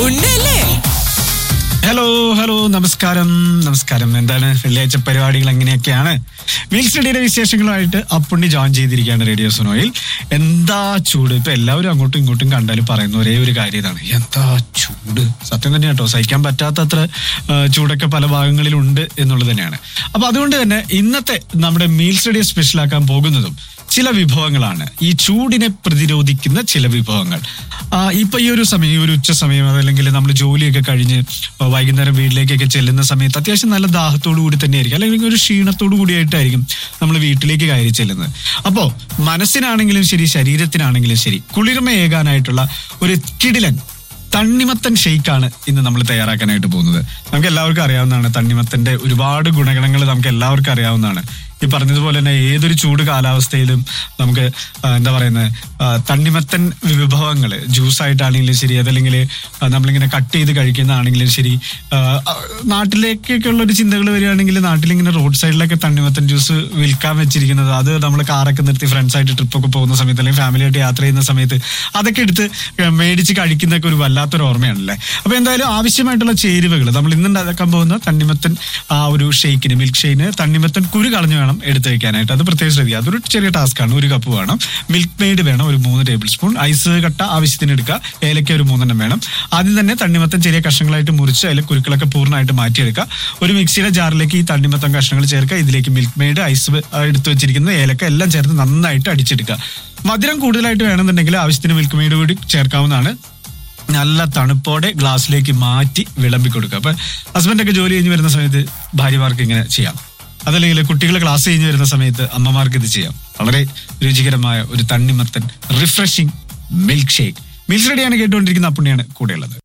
ഉണ്ടല്ലേ hello hello നമസ്കാരം നമസ്കാരം എന്താണ് വെള്ളിയാഴ്ച പരിപാടികൾ എങ്ങനെയൊക്കെയാണ് വീൽ സ്റ്റഡിയുടെ വിശേഷങ്ങളുമായിട്ട് അപ്പുണ്ണി ജോയിൻ ചെയ്തിരിക്കുകയാണ് റേഡിയോ സുനോയിൽ എന്താ ചൂട് ഇപ്പൊ എല്ലാവരും അങ്ങോട്ടും ഇങ്ങോട്ടും കണ്ടാലും പറയുന്ന ഒരേ ഒരു കാര്യം ഇതാണ് എന്താ ചൂട് സത്യം തന്നെ കേട്ടോ സഹിക്കാൻ പറ്റാത്തത്ര ആ, ചൂടൊക്കെ പല ഭാഗങ്ങളിലുണ്ട് എന്നുള്ളത് തന്നെയാണ് അപ്പൊ അതുകൊണ്ട് തന്നെ ഇന്നത്തെ നമ്മുടെ മീൽ സ്റ്റഡിയെ സ്പെഷ്യലാക്കാൻ പോകുന്നതും ചില വിഭവങ്ങളാണ് ഈ ചൂടിനെ പ്രതിരോധിക്കുന്ന ചില വിഭവങ്ങൾ ആ, ഇപ്പൊ ഈ ഒരു സമയം ഈ ഒരു ഉച്ച സമയം അതല്ലെങ്കിൽ നമ്മൾ ജോലിയൊക്കെ കഴിഞ്ഞ് വൈകുന്നേരം വീട്ടിലേക്കൊക്കെ ചെല്ലുന്ന സമയത്ത് അത്യാവശ്യം നല്ല ദാഹത്തോടു കൂടി തന്നെയായിരിക്കും അല്ലെങ്കിൽ ഒരു ക്ഷീണത്തോടു കൂടിയായിട്ടായിരിക്കും നമ്മൾ വീട്ടിലേക്ക് കയറി ചെല്ലുന്നത് അപ്പോ മനസ്സിനാണെങ്കിലും ശരി ശരീരത്തിനാണെങ്കിലും ശരി കുളിർമയേകാനായിട്ടുള്ള ഒരു കിടിലൻ തണ്ണിമത്തൻ ഷെയ്ക്കാണ് ഇന്ന് നമ്മൾ തയ്യാറാക്കാനായിട്ട് പോകുന്നത് നമുക്ക് എല്ലാവർക്കും അറിയാവുന്നതാണ് തണ്ണിമത്തന്റെ ഒരുപാട് ഗുണഗണങ്ങൾ നമുക്ക് എല്ലാവർക്കും അറിയാവുന്നതാണ് ഈ പറഞ്ഞതുപോലെ തന്നെ ഏതൊരു ചൂട് കാലാവസ്ഥയിലും നമുക്ക് ആ, എന്താ പറയുന്നത് ആ, തണ്ണിമത്തൻ വിഭവങ്ങൾ ജ്യൂസ് ആയിട്ടാണെങ്കിലും ശരി അതല്ലെങ്കിൽ ആ, നമ്മളിങ്ങനെ കട്ട് ചെയ്ത് കഴിക്കുന്നതാണെങ്കിലും ശരി ആ, ആ, നാട്ടിലേക്കൊക്കെ ഉള്ള ഒരു ചിന്തകൾ വരികയാണെങ്കിൽ നാട്ടിലിങ്ങനെ റോഡ് സൈഡിലൊക്കെ തണ്ണിമത്തൻ ജ്യൂസ് വിൽക്കാൻ വെച്ചിരിക്കുന്നത് അത് നമ്മൾ കാറൊക്കെ നിർത്തി ഫ്രണ്ട്സ് ആയിട്ട് ട്രിപ്പൊക്കെ പോകുന്ന സമയത്ത് അല്ലെങ്കിൽ ഫാമിലി ആയിട്ട് യാത്ര ചെയ്യുന്ന സമയത്ത് അതൊക്കെ എടുത്ത് മേടിച്ച് കഴിക്കുന്നതൊക്കെ ഒരു വല്ലാത്തൊരു ഓർമ്മയാണല്ലേ അപ്പൊ എന്തായാലും ആവശ്യമായിട്ടുള്ള ചേരുവകൾ നമ്മൾ ഇന്ന് ഉണ്ടാക്കാൻ പോകുന്ന തണ്ണിമത്തൻ ആ ഒരു ഷെയ്ക്കിന് മിൽക്ക് ഷെയ്ക്കിന് തണ്ണിമത്തൻ കുരു കളഞ്ഞു വേണം എടുത്ത് വെക്കാനായിട്ട് അത് പ്രത്യേകം ശ്രദ്ധിക്കുക അതൊരു ചെറിയ ടാസ്ക് ആണ് ഒരു കപ്പ് വേണം മിൽക്ക് മെയ്ഡ് വേണം ഒരു മൂന്ന് ടേബിൾ സ്പൂൺ ഐസ് കട്ട ആവശ്യത്തിന് എടുക്കുക ഏലക്ക ഒരു മൂന്നെണ്ണം വേണം ആദ്യം തന്നെ തണ്ണിമത്തൻ ചെറിയ കഷ്ണങ്ങളായിട്ട് മുറിച്ച് അതിൽ കുരുക്കളൊക്കെ പൂർണ്ണമായിട്ട് മാറ്റിയെടുക്കുക ഒരു മിക്സിയുടെ ജാറിലേക്ക് ഈ തണ്ണിമത്തൻ കഷ്ണങ്ങൾ ചേർക്കുക ഇതിലേക്ക് മിൽക്ക് മെയ്ഡ് ഐസ് എടുത്ത് വെച്ചിരിക്കുന്ന ഏലക്ക എല്ലാം ചേർത്ത് നന്നായിട്ട് അടിച്ചെടുക്കുക മധുരം കൂടുതലായിട്ട് വേണമെന്നുണ്ടെങ്കിൽ ആവശ്യത്തിന് മിൽക്ക് മെയ്ഡ് കൂടി ചേർക്കാവുന്നതാണ് നല്ല തണുപ്പോടെ ഗ്ലാസ്സിലേക്ക് മാറ്റി വിളമ്പി കൊടുക്കുക അപ്പൊ ഹസ്ബൻഡൊക്കെ ജോലി കഴിഞ്ഞ് വരുന്ന സമയത്ത് ഭാര്യമാർക്ക് ഇങ്ങനെ ചെയ്യാം അതല്ലെങ്കിൽ കുട്ടികൾ ക്ലാസ് കഴിഞ്ഞ് വരുന്ന സമയത്ത് അമ്മമാർക്ക് ഇത് ചെയ്യാം വളരെ രുചികരമായ ഒരു തണ്ണിമത്തൻ റിഫ്രഷിംഗ് മിൽക്ക് ഷേക്ക് മിൽക്ക് റെഡിയാണ് കേട്ടുകൊണ്ടിരിക്കുന്ന അപ്പുണ്ണിയാണ് കൂടെയുള്ളത്